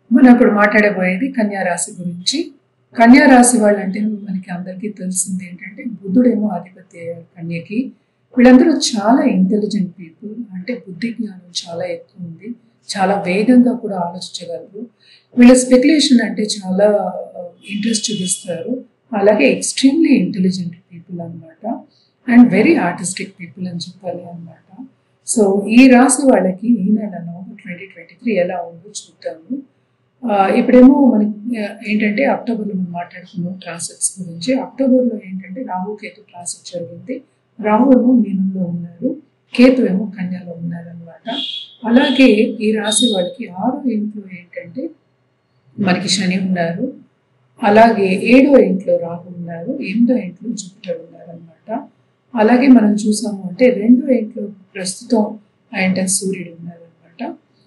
మనం ఇప్పుడు మాట్లాడబోయేది కన్యా రాశి గురించి కన్యా రాశి వాళ్ళు అంటే మనకి అందరికీ తెలిసింది ఏంటంటే బుద్ధుడేమో ఆధిపత్య కన్యకి వీళ్ళందరూ చాలా ఇంటెలిజెంట్ పీపుల్ అంటే బుద్ధి జ్ఞానం చాలా ఎక్కువ ఉంది చాలా వేగంగా కూడా ఆలోచించగలరు వీళ్ళ స్పెక్యులేషన్ అంటే చాలా ఇంట్రెస్ట్ చూపిస్తారు అలాగే ఎక్స్ట్రీమ్లీ ఇంటెలిజెంట్ పీపుల్ అన్నమాట అండ్ వెరీ ఆర్టిస్టిక్ పీపుల్ అని చెప్పాలి అన్నమాట సో ఈ రాశి వాళ్ళకి ఈ నెల నవంబర్ ట్వంటీ ట్వంటీ త్రీ ఎలా ఉందో చూద్దాము ఆ, ఇప్పుడేమో మనకి ఆ, ఏంటంటే అక్టోబర్లో మనం మాట్లాడుకున్నాం ట్రాన్సిట్స్ గురించి అక్టోబర్లో ఏంటంటే రాహు కేతు ట్రాన్సిట్ జరిగింది రాహు ఏమో మీనంలో ఉన్నారు కేతు ఏమో కన్యాలో ఉన్నారనమాట అలాగే ఈ రాశి వాళ్ళకి ఆరో ఇంట్లో ఏంటంటే మనకి శని ఉన్నారు అలాగే ఏడో ఇంట్లో రాహు ఉన్నారు ఎనిమిదో ఇంట్లో జూపిటర్ ఉన్నారు అనమాట అలాగే మనం చూసాము అంటే రెండో ఇంట్లో ప్రస్తుతం ఆయన సూర్యుడు ఉన్నారు అనమాట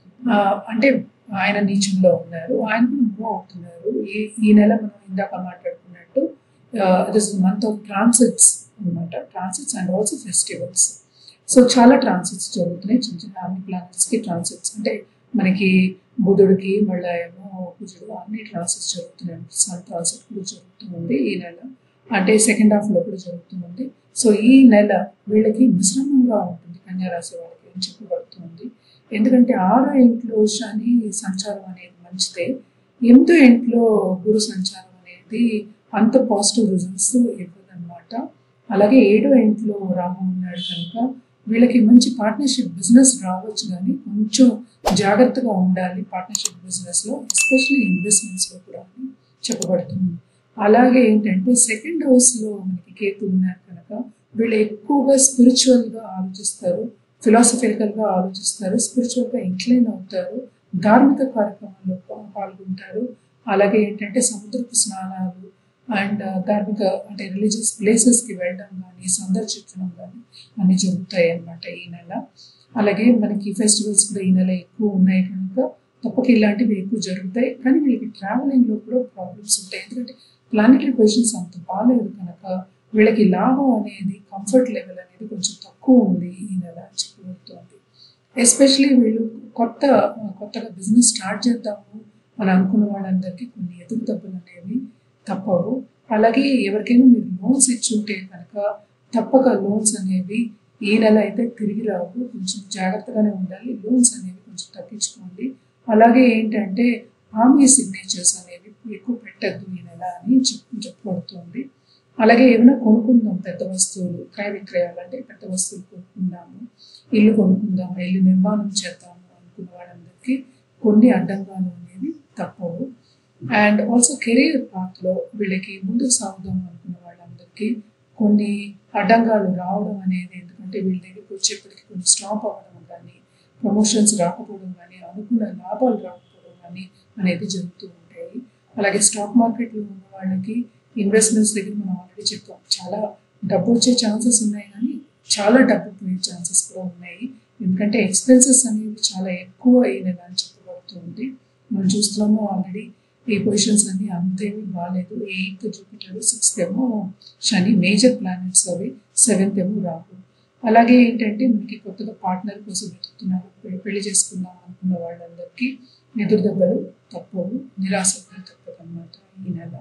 అంటే ఆయన నీచంలో ఉన్నారు ఆయన కూడా మూవ్ అవుతున్నారు ఈ ఈ నెల మనం ఇందాక మాట్లాడుకున్నట్టు దిస్ మంత్ ఆఫ్ ట్రాన్సిట్స్ అనమాట transits and also festivals so చాలా ట్రాన్సిట్స్ జరుగుతున్నాయి చిన్న చిన్న అన్ని ప్లానెట్స్కి ట్రాన్సిట్స్ అంటే మనకి బుధుడికి మళ్ళీ ఏమో కుజుడు అన్ని ట్రాన్సిట్స్ జరుగుతున్నాయి సన్ ట్రాన్సిట్ కూడా జరుగుతుంది ఈ నెల అంటే సెకండ్ హాఫ్లో కూడా జరుగుతుంది సో ఈ నెల వీళ్ళకి మిశ్రమంగా ఉంటుంది కన్యా రాశి వాళ్ళకి అని చెప్పబడుతుంది ఎందుకంటే ఆరో ఇంట్లో శని సంచారం అనేది మంచిదే ఎనిమిదో ఇంట్లో గురు సంచారం అనేది అంత పాజిటివ్ రిజల్ట్స్ ఇవ్వదన్నమాట అలాగే ఏడో ఇంట్లో రాహు ఉన్నాడు కనుక వీళ్ళకి మంచి పార్ట్నర్షిప్ బిజినెస్ రావచ్చు కానీ కొంచెం జాగ్రత్తగా ఉండాలి పార్ట్నర్షిప్ బిజినెస్లో ఎస్పెషల్లీ ఇన్వెస్ట్మెంట్స్లో కూడా అని చెప్పబడుతుంది అలాగే ఏంటంటే సెకండ్ హౌస్లో మనకి కేతు ఉన్నారు కనుక వీళ్ళు ఎక్కువగా స్పిరిచువల్గా ఆలోచిస్తారు ఫిలాసఫికల్గా ఆలోచిస్తారు స్పిరిచువల్గా ఇంక్లైన్ అవుతారు ధార్మిక కార్యక్రమాల్లో పా- పాల్గొంటారు అలాగే ఏంటంటే సముద్రపు స్నానాలు అండ్ ధార్మిక అంటే రిలీజియస్ ప్లేసెస్కి వెళ్ళడం కానీ సందర్శించడం కానీ అన్నీ జరుగుతాయి అన్నమాట ఈ నెల అలాగే మనకి ఫెస్టివల్స్ కూడా ఈ నెల ఎక్కువ ఉన్నాయి కనుక తప్పక ఇలాంటివి ఎక్కువ జరుగుతాయి కానీ వీళ్ళకి ట్రావెలింగ్లో కూడా ప్రాబ్లమ్స్ ఉంటాయి ఎందుకంటే ప్లానెటరీ పొజిషన్స్ అంత బాగాలేదు కనుక వీళ్ళకి లాభం అనేది కంఫర్ట్ లెవెల్ అనేది కొంచెం తక్కువ ఉంది ఈ నెల అని చెప్పబడుతుంది ఎస్పెషలీ వీళ్ళు కొత్త కొత్తగా బిజినెస్ స్టార్ట్ చేద్దాము అని అనుకున్న వాళ్ళందరికీ కొన్ని ఎదురు దెబ్బలు అనేవి తప్పవు అలాగే ఎవరికైనా మీరు లోన్స్ ఇచ్చుంటే కనుక తప్పక లోన్స్ అనేవి ఈ నెల అయితే తిరిగి రావు కొంచెం జాగ్రత్తగానే ఉండాలి లోన్స్ అనేవి కొంచెం తగ్గించుకోండి అలాగే ఏంటంటే హామీ సిగ్నేచర్స్ అనేవి ఎక్కువ పెట్టద్దు ఈ నెల అని చెప్పు చెప్పబడుతుంది అలాగే ఏమైనా కొనుక్కుందాం పెద్ద వస్తువులు క్రయ విక్రయాలు అంటే పెద్ద వస్తువులు కొనుక్కుందాము ఇల్లు కొనుక్కుందాము ఇల్లు నిర్మాణం చేద్దాము అనుకున్న వాళ్ళందరికీ కొన్ని అడ్డంగాలు అనేవి తప్పవు అండ్ ఆల్సో కెరీర్ పాత్లో వీళ్ళకి ముందుకు సాగుదాం అనుకున్న వాళ్ళందరికీ కొన్ని అడ్డంగాలు రావడం అనేది ఎందుకంటే వీళ్ళ దగ్గరికి వచ్చేప్పటికి కొన్ని స్టాప్ అవ్వడం కానీ ప్రమోషన్స్ రాకపోవడం కానీ అనుకున్న లాభాలు రాకపోవడం కానీ అనేది జరుగుతూ ఉంటాయి అలాగే స్టాక్ మార్కెట్లో ఉన్న వాళ్ళకి ఇన్వెస్ట్మెంట్స్ దగ్గర మనం ఆల్రెడీ చెప్పాం చాలా డబ్బు వచ్చే ఛాన్సెస్ ఉన్నాయి కానీ చాలా డబ్బు పోయే ఛాన్సెస్ కూడా ఉన్నాయి ఎందుకంటే ఎక్స్పెన్సెస్ అనేవి చాలా ఎక్కువ ఈ నెల అని చెప్పబడుతుంది మనం చూస్తున్నాము ఆల్రెడీ ఈ పొజిషన్స్ అన్ని అంతేమీ బాగాలేదు ఎయిత్ జూపిటర్ సిక్స్త్ ఏమో శని మేజర్ ప్లానెట్స్ అవి సెవెంత్ ఏమో రాహు అలాగే ఏంటంటే మనకి కొత్తగా పార్ట్నర్ కోసం వెతుకుతున్నారు పె- పెళ్లి చేసుకుందాం అనుకున్న వాళ్ళందరికీ ఎదురు దెబ్బలు తప్పవు నిరాశ కూడా తప్పదు అనమాట ఈ నెల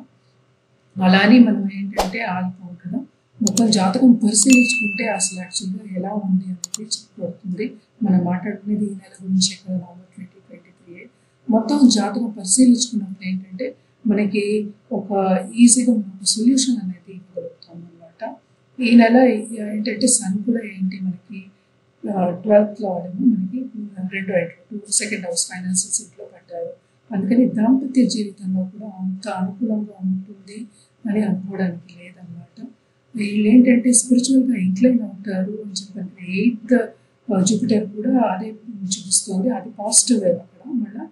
అలా అని మనం ఏంటంటే ఆగిపోం కదా మొత్తం జాతకం పరిశీలించుకుంటే అసలు యాక్చువల్గా ఎలా ఉంది అనేది చెప్పబడుతుంది మనం మాట్లాడుకునేది ఈ నెల గురించే కదా నవంబర్ ట్వంటీ ట్వంటీ త్రీ మొత్తం జాతకం పరిశీలించుకున్నప్పుడు ఏంటంటే మనకి ఒక ఈజీగా మనం ఒక సొల్యూషన్ అనేది ఇవ్వగలుగుతాం అనమాట ఈ నెల ఏంటంటే సన్ కూడా ఏంటి మనకి ట్వెల్త్లో ఆడము మనకి రెండో ఇంట్లో టూ సెకండ్ హౌస్ ఫైనాన్షియల్స్ ఇంట్లో పడ్డారు అందుకని దాంపత్య జీవితంలో కూడా అంత అనుకూలంగా ఉంటుంది అని అనుకోవడానికి లేదన్నమాట వీళ్ళు ఏంటంటే స్పిరిచువల్గా ఇంక్లైన్ అవుతారు అని చెప్పండి ఎయిత్ జూపిటర్ కూడా అదే చూపిస్తుంది అది పాజిటివ్ అక్కడ మళ్ళీ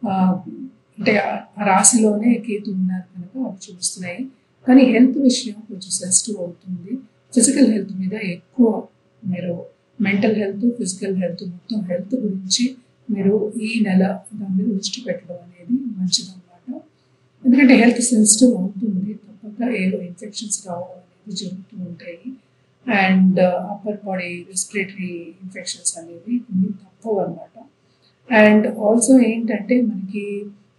అంటే ఆ రాశిలోనే కేతు ఉన్నారు కనుక అవి చూపిస్తున్నాయి కానీ హెల్త్ విషయం కొంచెం సెన్సిటివ్ అవుతుంది ఫిజికల్ హెల్త్ మీద ఎక్కువ మీరు మెంటల్ హెల్త్ ఫిజికల్ హెల్త్ మొత్తం హెల్త్ గురించి మీరు ఈ నెల దాని మీద దృష్టి పెట్టడం అనేది మంచిదన్నమాట ఎందుకంటే హెల్త్ సెన్సిటివ్ అవుతుంది తప్పక ఏదో ఇన్ఫెక్షన్స్ రావడం అనేది జరుగుతూ ఉంటాయి and upper body respiratory infections అనేవి కొన్ని తప్పవు అనమాట అండ్ ఆల్సో ఏంటంటే మనకి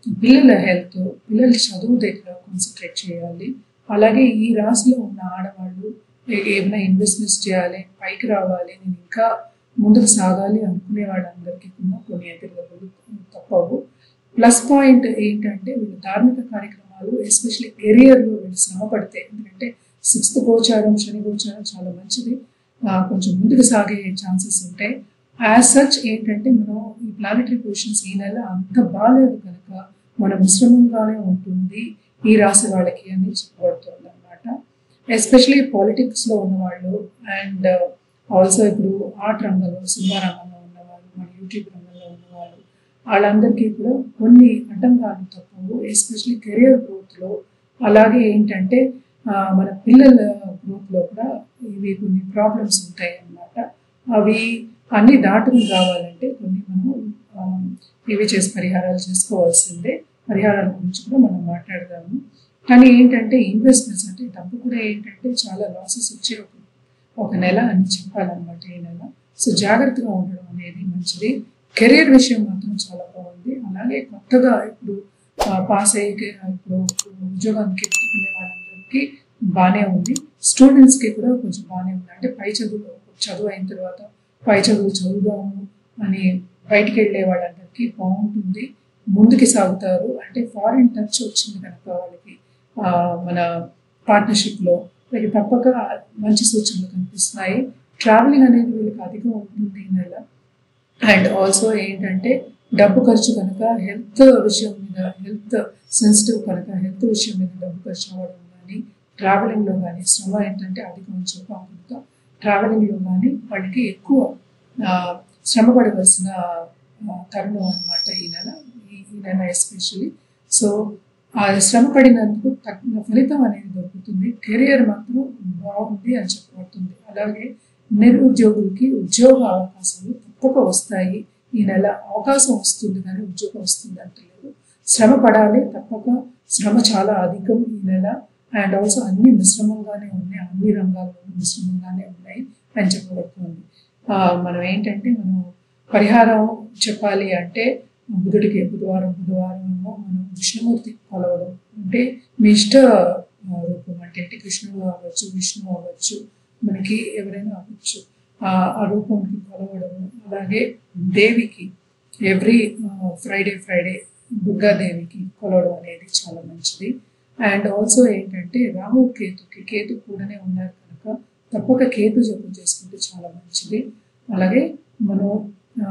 పిల్లల హెల్త్ పిల్లల చదువు దగ్గర కాన్సన్ట్రేట్ చేయాలి అలాగే ఈ రాశిలో ఉన్న ఆడవాళ్ళు ఏ- ఏమైనా ఇన్వెస్ట్మెంట్స్ చేయాలి పైకి రావాలి నేను ఇంకా ముందుకు సాగాలి అనుకునే వాళ్ళందరికీ కూడా కొన్ని ఎదురుదలు తప్పవు ప్లస్ పాయింట్ ఏంటంటే వీళ్ళు ధార్మిక కార్యక్రమాలు ఎస్పెషల్లీ కెరియర్లో వీళ్ళు శ్రమ పడితే ఎందుకంటే సిక్స్త్ గోచారం శని గోచారం చాలా మంచిది ఆ, కొంచెం ముందుకు సాగే ఛాన్సెస్ ఉంటాయి యాజ్ సచ్ ఏంటంటే మనం ఈ ప్లానటరీ పొజిషన్స్ ఈ నెల అంత బాగాలేదు కనుక మన మిశ్రమంగానే ఉంటుంది ఈ రాశి వాళ్ళకి అని చెప్పబడుతుంది అనమాట ఎస్పెషలీ పాలిటిక్స్లో ఉన్నవాళ్ళు అండ్ ఆల్సో ఇప్పుడు ఆర్ట్ రంగంలో సినిమా రంగంలో ఉన్నవాళ్ళు మన యూట్యూబ్ రంగంలో ఉన్నవాళ్ళు వాళ్ళందరికీ కూడా కొన్ని ఆటంకాలు తప్పవు ఎస్పెషలీ కెరియర్ గ్రోత్లో అలాగే ఏంటంటే ఆ, మన పిల్లల గ్రోత్లో కూడా ఇవి కొన్ని ప్రాబ్లమ్స్ ఉంటాయి అన్నమాట అవి అన్ని దాటుకుని రావాలంటే కొన్ని మనం ఆ, ఇవి చేసి పరిహారాలు చేసుకోవాల్సిందే పరిహారాల గురించి కూడా మనం మాట్లాడదాము కానీ ఏంటంటే ఇన్వెస్ట్మెంట్స్ అంటే డబ్బు కూడా ఏంటంటే చాలా లాసెస్ వచ్చే ఒక ఒక నెల అని చెప్పాలన్నమాట ఈ నెల సో జాగ్రత్తగా ఉండడం అనేది మంచిది కెరియర్ విషయం మాత్రం చాలా బాగుంది అలాగే కొత్తగా ఇప్పుడు పాస్ అయ్యి ఇప్పుడు ఉద్యోగానికి ఎత్తుకునే వాళ్ళందరికీ బాగానే ఉంది స్టూడెంట్స్కి కూడా కొంచెం బాగానే ఉంది అంటే పై చదువు చదువు అయిన తర్వాత పై చదువు చదువుదాము అని బయటికి వెళ్ళే వాళ్ళందరికీ బాగుంటుంది ముందుకి సాగుతారు అంటే ఫారిన్ టచ్ వచ్చింది కనుక వాళ్ళకి ఆ, మన పార్ట్నర్షిప్లో వీళ్ళకి తప్పక మంచి సూచనలు కనిపిస్తున్నాయి ట్రావెలింగ్ అనేది వీళ్ళకి అధికం ఉంటుంది ఈ నెల అండ్ ఆల్సో ఏంటంటే డబ్బు ఖర్చు కనుక హెల్త్ విషయం మీద హెల్త్ సెన్సిటివ్ కనుక హెల్త్ విషయం మీద డబ్బు ఖర్చు అవ్వడం కానీ ట్రావెలింగ్లో కానీ శ్రమ ఏంటంటే అధికం అని చెప్పాం కనుక ట్రావెలింగ్లో కానీ వాళ్ళకి ఎక్కువ ఆ, శ్రమ పడవలసిన ఆ, తరుణం అనమాట ఈ నెల ఈ ఈ నెల ఎస్పెషల్లీ సో ఆ శ్రమ పడినందుకు తగిన ఫలితం అనేది దొరుకుతుంది కెరియర్ మాత్రం బాగుంది అని చెప్పబడుతుంది అలాగే నిరుద్యోగులకి ఉద్యోగ అవకాశాలు తప్పక వస్తాయి ఈ నెల అవకాశం వస్తుంది కానీ ఉద్యోగం వస్తుంది అంటలేదు శ్రమ పడాలి తప్పక శ్రమ చాలా అధికం ఈ నెల అండ్ ఆల్సో అన్ని మిశ్రమంగానే ఉన్నాయి అన్ని రంగాల్లోనూ మిశ్రమంగానే ఉన్నాయి అని చెప్పబడుతుంది ఆ, మనం ఏంటంటే మనం పరిహారం చెప్పాలి అంటే బుధుడికి బుధవారం బుధవారం ఏమో మనం విష్ణుమూర్తి కొలవడం అంటే మీ ఇష్ట ఆ, రూపం అంటే ఏంటి కృష్ణుడు అవ్వచ్చు విష్ణువు అవ్వచ్చు మనకి ఎవరైనా అవ్వచ్చు ఆ ఆ రూపంకి కొలవడం అలాగే దేవికి ఎవ్రీ ఫ్రైడే ఫ్రైడే దుర్గాదేవికి కొలవడం అనేది చాలా మంచిది అండ్ ఆల్సో ఏంటంటే రాహు కేతుకి కేతు కూడానే ఉన్నారు కనుక తప్పక కేతు జపం చేసుకుంటే చాలా మంచిది అలాగే మనం ఆ,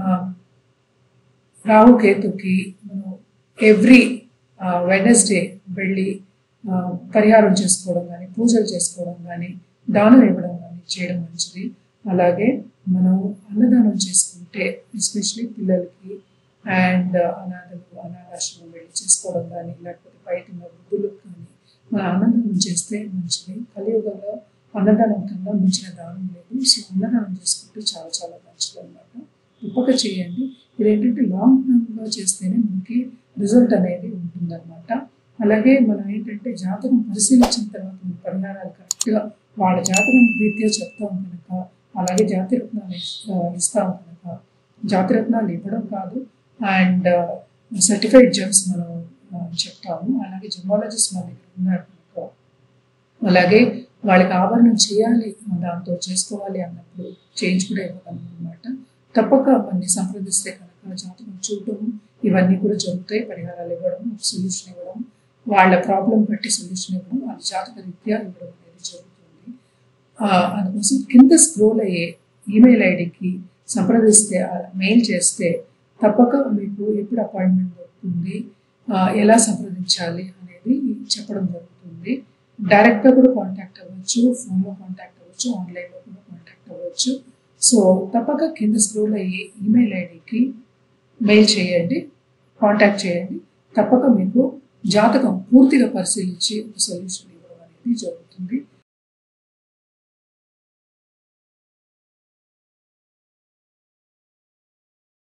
రాహు కేతుకి మనం ఎవ్రీ వెనస్డే వెళ్ళి ఆ, పరిహారం చేసుకోవడం కానీ పూజలు చేసుకోవడం కానీ దానం ఇవ్వడం కానీ చేయడం మంచిది అలాగే మనం అన్నదానం చేసుకుంటే ఎస్పెషలీ పిల్లలకి అండ్ అనాథలు అనాథాశ్రమం వెళ్ళి చేసుకోవడం కానీ లేకపోతే బయట ఉన్న వృద్ధులకు కానీ మన అన్నదానం చేస్తే మంచిది కలియుగంలో అన్నదానం కన్నా మించిన దానం లేదు సో అన్నదానం చేసుకుంటే చాలా చాలా మంచిది అనమాట తప్పక చేయండి ఇదేంటంటే లాంగ్ టర్మ్గా చేస్తేనే మనకి రిజల్ట్ అనేది ఉంటుందన్నమాట అలాగే మనం ఏంటంటే జాతకం పరిశీలించిన తర్వాత మన పరిహారాలు కరెక్ట్గా వాళ్ళ జాతకం రీత్యా చెప్తాం కనుక అలాగే జాతిరత్నాలు ఇస్- ఇస్తాం కనుక జాతిరత్నాలు ఇవ్వడం కాదు అండ్ సర్టిఫైడ్ జెమ్స్ మనం ఆ, చెప్తాము అలాగే జమాలజిస్ట్ మన దగ్గర ఉన్నారు కనుక అలాగే వాళ్ళకి ఆభరణం చేయాలి దాంతో చేసుకోవాలి అన్నప్పుడు చేంజ్ కూడా ఇవ్వగలం అనమాట తప్పక మనని సంప్రదిస్తే కనుక జాతకం చూడటం ఇవన్నీ కూడా జరుగుతాయి పరిహారాలు ఇవ్వడం సొల్యూషన్ ఇవ్వడం వాళ్ళ ప్రాబ్లం బట్టి సొల్యూషన్ ఇవ్వడం అది జాతక రీత్యా ఇవ్వడం అనేది జరుగుతుంది ఆ, అందుకోసం కింద స్క్రోల్ అయ్యే ఈమెయిల్ ఐడికి సంప్రదిస్తే మెయిల్ చేస్తే తప్పక మీకు ఎప్పుడు అపాయింట్మెంట్ దొరుకుతుంది ఆ, ఎలా సంప్రదించాలి అనేది చెప్పడం జరుగుతుంది డైరెక్ట్గా కూడా కాంటాక్ట్ అవ్వచ్చు ఫోన్లో కాంటాక్ట్ అవ్వచ్చు ఆన్లైన్లో కూడా కాంటాక్ట్ అవ్వచ్చు సో తప్పక కింద స్క్రోల్ అయ్యే ఈమెయిల్ ఐడికి మెయిల్ చేయండి కాంటాక్ట్ చేయండి తప్పక మీకు జాతకం పూర్తిగా పరిశీలించి ఒక సొల్యూషన్ ఇవ్వడం అనేది జరుగుతుంది